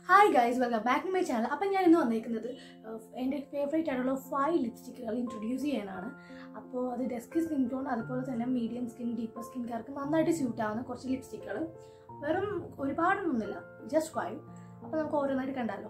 hi guys welcome back to my channel അപ്പം ഞാൻ ഇന്ന് വന്നേക്കുന്നത് ഏഹ്, എൻ്റെ ഫേവറേറ്റ് ആയിട്ടുള്ള ഫൈവ് ലിപ്സ്റ്റിക്കുകൾ ഇൻട്രൊഡ്യൂസ് ചെയ്യാനാണ് അപ്പോൾ അത് ഡെസ്ക് സ്കിൻ ടോൺ അതുപോലെ തന്നെ മീഡിയം സ്കിൻ ഡീപ്പർ സ്കിൻകാർക്ക് നന്നായിട്ട് സ്യൂട്ട് ആവുന്ന കുറച്ച് ലിപ്സ്റ്റിക്കുകൾ വെറും ഒരുപാടൊന്നുമില്ല ജസ്റ്റ് ഫൈവ് അപ്പോൾ നമുക്ക് ഓരോന്നായിട്ട് കണ്ടാലോ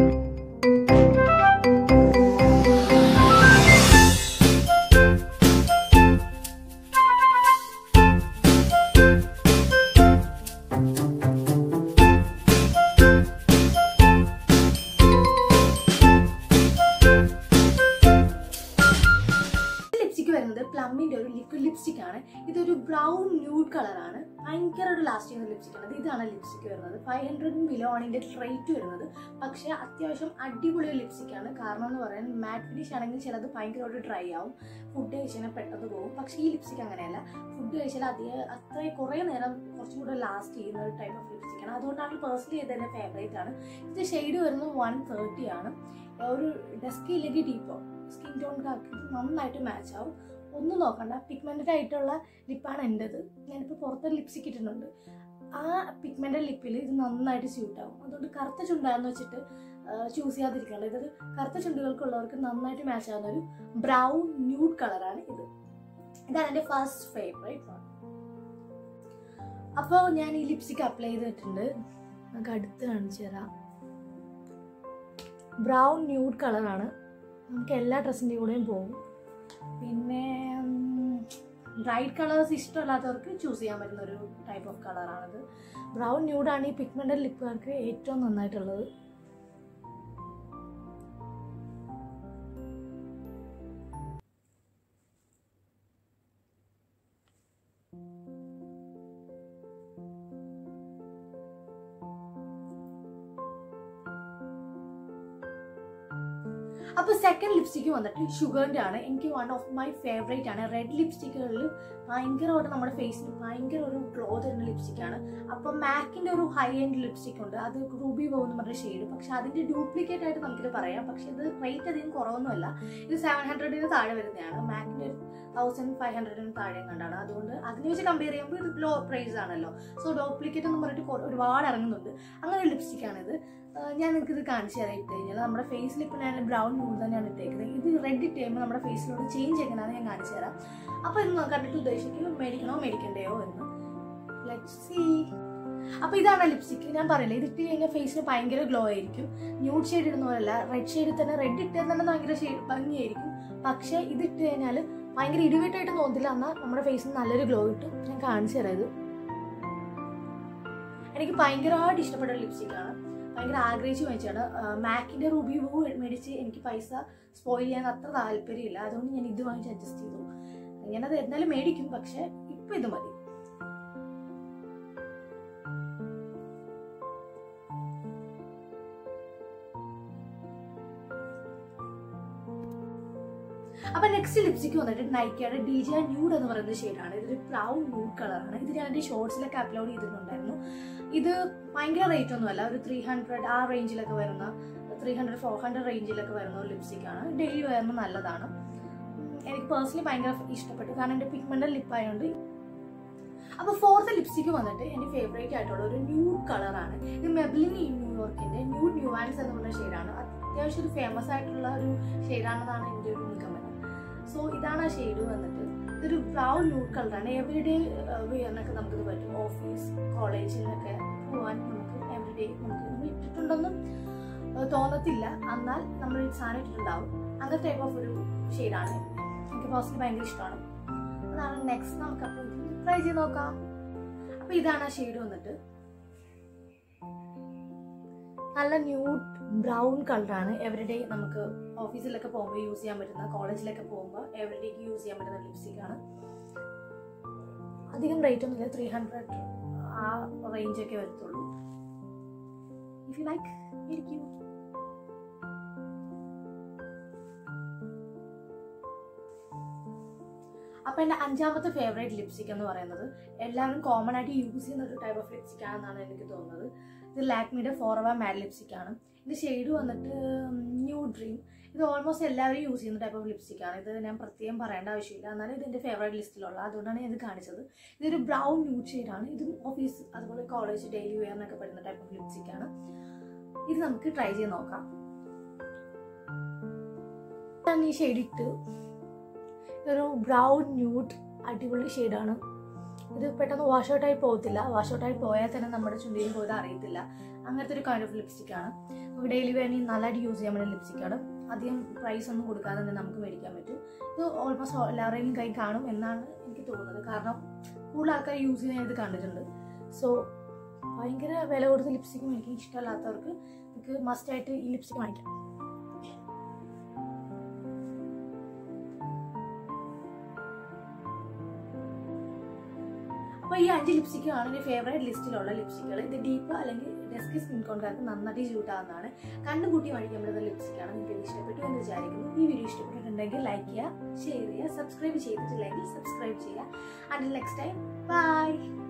ലിപ്സ്റ്റിക് വരുന്നത് പ്ലമ്മിന്റെ ഒരു ലിക്വിഡ് ലിപ്സ്റ്റിക് ആണ് ഇതൊരു ബ്രൗൺ ന്യൂഡ് കളറാണ് ഭയങ്കര ഒരു ലാസ്റ്റ് ചെയ്യുന്ന ലിപ്സ്റ്റിക് ആണ് ഇതാണ് ലിപ്സ്റ്റിക് വരുന്നത് ഫൈവ് ഹൺഡ്രഡ് ബിലോ ആണ് ഇതിന്റെ റേറ്റ് വരുന്നത് പക്ഷേ അത്യാവശ്യം അടിപൊളി ലിപ്സ്റ്റിക് ആണ് കാരണം എന്ന് പറയാൻ മാറ്റ് ഫിനിഷ് ആണെങ്കിൽ ചിലത് ഭയങ്കരമായിട്ട് ഡ്രൈ ആവും ഫുഡ് കഴിച്ചാൽ പെട്ടെന്ന് പോകും പക്ഷേ ഈ ലിപ്സ്റ്റിക് അങ്ങനെയല്ല ഫുഡ് കഴിച്ചാൽ അധികം അത്ര കുറേ നേരം കുറച്ചും കൂടെ ലാസ്റ്റ് ചെയ്യുന്ന ഒരു ടൈപ്പ് ഓഫ് ലിപ്സ്റ്റിക് ആണ് അതുകൊണ്ടാണ് പേഴ്സണലി ഇത് എൻ്റെ ഫേവറേറ്റ് ആണ് ഇത് ഷെയ്ഡ് വരുന്നത് വൺ തേർട്ടി ആണ് ഒരു ഡസ്കി ഇല്ലെങ്കിൽ ഡീപ്പോ സ്കിൻ ടോൺകാർക്ക് ഇത് നന്നായിട്ട് മാച്ച് ആവും ഒന്നും നോക്കണ്ട പിഗ്മെന്റഡ് ആയിട്ടുള്ള ലിപ്പാണ് എൻ്റെത് ഞാനിപ്പോൾ പുറത്ത് ലിപ്സ്റ്റിക് ഇട്ടിട്ടുണ്ട് ആ പിഗ്മെന്റഡ് ലിപ്പിൽ ഇത് നന്നായിട്ട് സ്യൂട്ട് ആവും അതുകൊണ്ട് കറുത്ത ചുണ്ടാന്ന് വെച്ചിട്ട് ചൂസ് ചെയ്യാതിരിക്കണം ഇതൊരു കറുത്ത ചുണ്ടുകൾക്കുള്ളവർക്ക് നന്നായിട്ട് മാച്ച് ആവുന്ന ഒരു ബ്രൗൺ ന്യൂഡ് കളറാണ് ഇത് ഇതാണ് എൻ്റെ ഫസ്റ്റ് ഫേവറേറ്റ് വൺ അപ്പോൾ ഞാൻ ഈ ലിപ്സ്റ്റിക് അപ്ലൈ ചെയ്തിട്ടുണ്ട് നമുക്ക് അടുത്ത് കാണിച്ചു തരാം ബ്രൗൺ ന്യൂഡ് കളറാണ് നമുക്ക് എല്ലാ ഡ്രസ്സിൻ്റെ കൂടെയും പോകും പിന്നെ ബ്രൈറ്റ് കളേഴ്സ് ഇഷ്ടമല്ലാത്തവർക്ക് ചൂസ് ചെയ്യാൻ പറ്റുന്ന ഒരു ടൈപ്പ് ഓഫ് കളറാണിത് ബ്രൗൺ ന്യൂഡാണ് ഈ പിഗ്മെൻ്റഡ് ലിപ്പുകാർക്ക് ഏറ്റവും നന്നായിട്ടുള്ളത് അപ്പോൾ സെക്കൻഡ് ലിപ്സ്റ്റിക്ക് വന്നിട്ട് ഷുഗറിൻ്റെ ആണ് എനിക്ക് വൺ ഓഫ് മൈ ഫേവറേറ്റ് ആണ് റെഡ് ലിപ്സ്റ്റിക്കുകളിൽ ഭയങ്കരമായിട്ട് നമ്മുടെ ഫേസിന് ഭയങ്കര ഒരു ഗ്ലോ തരുന്ന ലിപ്സ്റ്റിക്കാണ് അപ്പം മാക്കിൻ്റെ ഒരു ഹൈ എൻഡ് ലിപ്സ്റ്റിക് ഉണ്ട് അത് റൂബി ബോ എന്ന് പറഞ്ഞ ഷെയ്ഡ് പക്ഷെ അതിൻ്റെ ഡ്യൂപ്ലിക്കേറ്റ് ആയിട്ട് നമുക്കിത് പറയാം പക്ഷെ ഇത് റേറ്റ് അധികം കുറവൊന്നുമല്ല ഇത് സെവൻ ഹൺഡ്രഡിന് താഴെ വരുന്നതാണ് മാക്കിൻ്റെ തൗസൻഡ് ഫൈവ് ഹൺഡ്രഡിന് താഴെ കണ്ടാണ് അതുകൊണ്ട് അതിനെ വെച്ച് കമ്പയർ ചെയ്യുമ്പോൾ ഇത് ലോ പ്രൈസ് ആണല്ലോ സോ ഡ്യൂപ്ലിക്കേറ്റ് എന്ന് പറഞ്ഞിട്ട് കൊ- ഒരുപാട് ഇറങ്ങുന്നുണ്ട് അങ്ങനെ ഒരു ലിപ്സ്റ്റിക്കാണിത് ആഹ് ഞാൻ നിങ്ങൾക്ക് ഇത് കാണിച്ചു തരാം ഇട്ട് കഴിഞ്ഞാൽ നമ്മുടെ ഫേസിൽ ഇപ്പം ഞാൻ ബ്രൗൺ നൂൽ തന്നെയാണ് ഇട്ടേക്കുന്നത് ഇത് റെഡ് ഇട്ട് കഴിയുമ്പോൾ നമ്മുടെ ഫേസിലോട്ട് ചേഞ്ച് എങ്ങനെയാണെന്ന് ഞാൻ കാണിച്ചു തരാം അപ്പോൾ ഇത് കണ്ടിട്ട് ഉദ്ദേശിക്കും മേടിക്കണോ മേടിക്കണ്ടയോ എന്ന് ലെറ്റ് സീ അപ്പോൾ ഇതാണ് ലിപ്സ്റ്റിക് ഞാൻ പറയില്ല ഇത് ഇട്ട് കഴിഞ്ഞാൽ ഫേസിന് ഭയങ്കര ഗ്ലോ ആയിരിക്കും ന്യൂഡ് ഷെയ്ഡ് ഇടുന്ന പോലല്ല റെഡ് ഷെയ്ഡിൽ തന്നെ റെഡ് ഇട്ട് തന്നെ ഭയങ്കര ഷെയ്ഡ് ഭംഗിയായിരിക്കും പക്ഷേ ഇത് ഇട്ട് കഴിഞ്ഞാൽ ഭയങ്കര ഇടിവിട്ടായിട്ട് തോന്നില്ല എന്നാൽ നമ്മുടെ ഫേസിന് നല്ലൊരു ഗ്ലോ കിട്ടും ഞാൻ കാണിച്ചു തരാം ഇത് എനിക്ക് ഭയങ്കരമായിട്ട് ഇഷ്ടപ്പെട്ട ലിപ്സ്റ്റിക് ആണ് ഭയങ്കര ആഗ്രഹിച്ച് മേടിച്ചാണ് മാക്കിന്റെ റൂബി ബൂ മേടിച്ച് എനിക്ക് പൈസ സ്പോയിൽ ചെയ്യാൻ അത്ര താല്പര്യമില്ല അതുകൊണ്ട് ഞാൻ ഇത് വാങ്ങിച്ച് അഡ്ജസ്റ്റ് ചെയ്തു ഞാനത് എന്നാലും മേടിക്കും പക്ഷെ ഇപ്പൊ ഇത് മതി അപ്പൊ നെക്സ്റ്റ് ലിപ്സ്റ്റിക് വന്നിട്ട് നൈക്കയുടെ ഡി ജെ ന്യൂഡ് എന്ന് പറയുന്ന ഷെയ്ഡാണ് ഇതൊരു ബ്രൗൺ ന്യൂഡ് കളറാണ് ഇത് ഞാൻ എൻ്റെ ഷോർട്സിലൊക്കെ അപ്ലോഡ് ചെയ്തിട്ടുണ്ടായിരുന്നു ഇത് ഭയങ്കര റേറ്റ് ഒന്നുമല്ല ഒരു ത്രീ ഹൺഡ്രഡ് ആ റേഞ്ചിലൊക്കെ വരുന്ന ത്രീ ഹൺഡ്രഡ് ഫോർ ഹൺഡ്രഡ് റേഞ്ചിലൊക്കെ വരുന്ന ഒരു ലിപ്സ്റ്റിക് ആണ് ഡെയിലി വെയറിന് നല്ലതാണ് ഉം, എനിക്ക് പേഴ്സണലി ഭയങ്കര ഇഷ്ടപ്പെട്ടു കാരണം എൻ്റെ പിഗ്മെൻ്റൽ ലിപ്പായതുകൊണ്ട് അപ്പോൾ ഫോർത്ത് ലിപ്സ്റ്റിക് വന്നിട്ട് എൻ്റെ ഫേവറേറ്റ് ആയിട്ടുള്ള ഒരു ന്യൂഡ് കളറാണ് ഇത് മെബ്ലിൻ ന്യൂയോർക്കിൻ്റെ ന്യൂഡ് ന്യൂവാൻസ് എന്ന് പറഞ്ഞ ഷെയ്ഡാണ് അത്യാവശ്യം ഒരു ഫേമസ് ആയിട്ടുള്ള ഒരു ഷെയ്ഡാണെന്നാണ് എൻ്റെ ഒരു നിഗമനം സോ ഇതാണ് ആ ഷെയ്ഡ് വന്നിട്ട് ഇതൊരു ബ്രൗൺ ന്യൂഡ് കളറാണ് എവറി ഡേ വെയറിനൊക്കെ നമുക്കിത് പറ്റും ഓഫീസ് കോളേജിലൊക്കെ പോകാൻ നമുക്ക് എവറി ഡേ നമുക്ക് നമ്മൾ ഇട്ടിട്ടുണ്ടെന്നും ഏഹ്, തോന്നത്തില്ല എന്നാൽ നമ്മൾ ഈ സാധനം ഇട്ടിട്ടുണ്ടാവും അങ്ങനത്തെ ടൈപ്പ് ഓഫ് ഒരു ഷെയ്ഡാണ് എനിക്ക് പേഴ്സണലി ഭയങ്കര ഇഷ്ടമാണ് അതാണ് നെക്സ്റ്റ് നമുക്ക് അപ്പോൾ ട്രൈ ചെയ്ത് നോക്കാം അപ്പോൾ ഇതാണ് ആ ഷെയ്ഡ് വന്നിട്ട് നല്ല ന്യൂഡ് ബ്രൗൺ കളറാണ് എവറിഡേ നമുക്ക് ഓഫീസിലൊക്കെ പോകുമ്പോൾ യൂസ് ചെയ്യാൻ പറ്റുന്ന കോളേജിലൊക്കെ പോകുമ്പോൾ എവറിഡേക്ക് യൂസ് ചെയ്യാൻ പറ്റുന്ന ലിപ്സ്റ്റിക് ആണ് അധികം റേറ്റ് ഒന്നുമില്ല ത്രീ ഹൺഡ്രഡ് ആ റേഞ്ചൊക്കെ വരത്തുള്ളൂ ഇഫ് യു ലൈക്ക് ഇരിക്കൂ അപ്പൊ എന്റെ അഞ്ചാമത്തെ ഫേവറേറ്റ് ലിപ്സ്റ്റിക് എന്ന് പറയുന്നത് എല്ലാവരും കോമൺ ആയിട്ട് യൂസ് ചെയ്യുന്ന ഒരു ടൈപ്പ് ഓഫ് ലിപ്സ്റ്റിക് ആണെന്നാണ് എനിക്ക് തോന്നുന്നത് ഇത് ലാക്മിയുടെ ഫോർവ മാറ്റ് ലിപ്സ്റ്റിക് ആണ് ഇത് ഷെയ്ഡ് വന്നിട്ട് ന്യൂ ഡ്രീം ഇത് ഓൾമോസ്റ്റ് എല്ലാവരും യൂസ് ചെയ്യുന്ന ടൈപ്പ് ഓഫ് ലിപ്സ്റ്റിക് ആണ് ഇത് ഞാൻ പ്രത്യേകം പറയേണ്ട ആവശ്യമില്ല എന്നാലും ഇത് എൻ്റെ ഫേവറേറ്റ് ലിസ്റ്റിലുള്ള അതുകൊണ്ടാണ് ഞാൻ ഇത് കാണിച്ചത് ഇതൊരു ബ്രൗൺ ന്യൂഡ് ഷെയ്ഡാണ് ഇതും ഓഫീസ് അതുപോലെ കോളേജ് ഡെയിലി വെയറിനൊക്കെ പറ്റുന്ന ടൈപ്പ് ഓഫ് ലിപ്സ്റ്റിക് ആണ് ഇത് നമുക്ക് ട്രൈ ചെയ്ത് നോക്കാം ഞാൻ ഈ ഷെയ്ഡ് ഇട്ടു ഇതൊരു ബ്രൗൺ ന്യൂട്ട് അടിപൊളി ഷെയ്ഡാണ് ഇത് പെട്ടെന്ന് വാഷ് ഔട്ടായി പോകത്തില്ല വാഷ് ഔട്ടായി പോയാൽ തന്നെ നമ്മുടെ ചുണ്ടിയിൽ പോയത് അറിയത്തില്ല അങ്ങനത്തെ ഒരു കൈൻഡ് ഓഫ് ലിപ്സ്റ്റിക് ആണ് നമുക്ക് ഡെയിലി വേണമെങ്കിൽ നല്ലതായിട്ട് യൂസ് ചെയ്യാൻ പറ്റുന്ന ലിപ്സ്റ്റിക് ആണ് അധികം പ്രൈസ് ഒന്നും കൊടുക്കാതെ തന്നെ നമുക്ക് മേടിക്കാൻ പറ്റും ഇത് ഓൾമോസ്റ്റ് എല്ലാവരുടെയും കൈ കാണും എന്നാണ് എനിക്ക് തോന്നുന്നത് കാരണം കൂടുതൽ ആൾക്കാർ യൂസ് ചെയ്യുന്ന ഇത് കണ്ടിട്ടുണ്ട് സോ ഭയങ്കര വില കൊടുത്ത ലിപ്സ്റ്റിക് മേടിക്കാൻ ഇഷ്ടമല്ലാത്തവർക്ക് നമുക്ക് മസ്റ്റായിട്ട് ഈ ലിപ്സ്റ്റിക് വാങ്ങിക്കാം അപ്പോൾ ഈ അഞ്ച് ലിപ്സ്റ്റിക്കാണ് എൻ്റെ ഫേവറേറ്റ് ലിസ്റ്റിലുള്ള ലിപ്സ്റ്റിക്കുകൾ ഇത് ഡീപ്പ് അല്ലെങ്കിൽ ഡെസ്കി സ്കിൻ കോൺകാർക്ക് നന്നായിട്ട് സ്യൂട്ട് ആവുന്നതാണ് കണ്ണുകൂട്ടി വഴിക്കാൻ പറ്റുന്ന ലിപ്സ്റ്റിക്കാണ് നിങ്ങൾക്ക് ഇത് ഇഷ്ടപ്പെട്ടു എന്ന് വിചാരിക്കുന്നു ഈ വീഡിയോ ഇഷ്ടപ്പെട്ടിട്ടുണ്ടെങ്കിൽ ലൈക്ക് ചെയ്യുക ഷെയർ ചെയ്യുക സബ്സ്ക്രൈബ് ചെയ്തിട്ടില്ലെങ്കിൽ സബ്സ്ക്രൈബ് ചെയ്യുക ആൻഡ് നെക്സ്റ്റ് ടൈം ബൈ